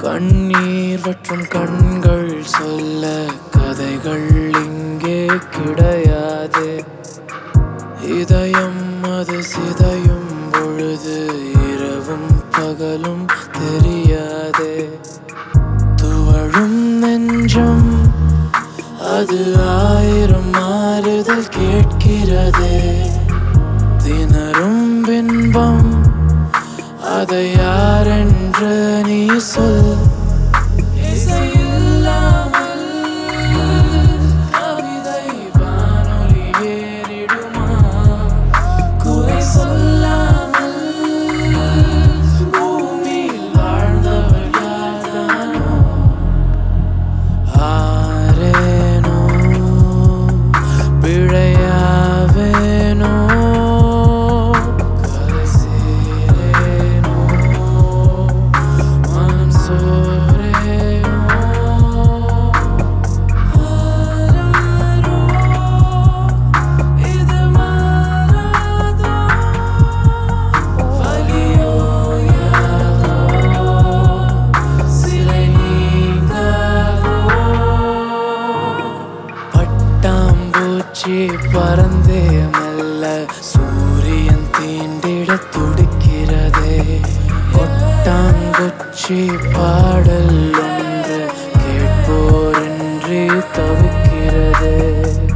கண்ணீர் வற்றும் கண்கள் சொல்ல கதைகள் இங்கே கிடையாது இதயம் அது சிதையும் பொழுது இரவும் பகலும் தெரியாதே துவழும் நெஞ்சம் அது ஆயிரம் மாறுதல் கேட்கிறதே திணறும் பின்பம் அதை யாரென்று நீ சொல் இசையில்லாமல் கவிதை வானொலி ஏறிடுமா குறை சொல்லாமல் பூமியில் வாழ்ந்தவர் யார்தானோ ஆரேனோ பிழையாவேனோ கரை சேரேனோ மனம் சோரேனோ ஆராரோ இது மாறாதோ வலியோ யாதோ சிலை நீங்காதோ பட்டாம்பூச்சி பறந்தே மெல்ல சூரியன் தீண்டிட துடிக்கிறதே கொட்டாங்குச்சி பாடல் ஒன்று கேட்போரின்றி தவிக்கிறதே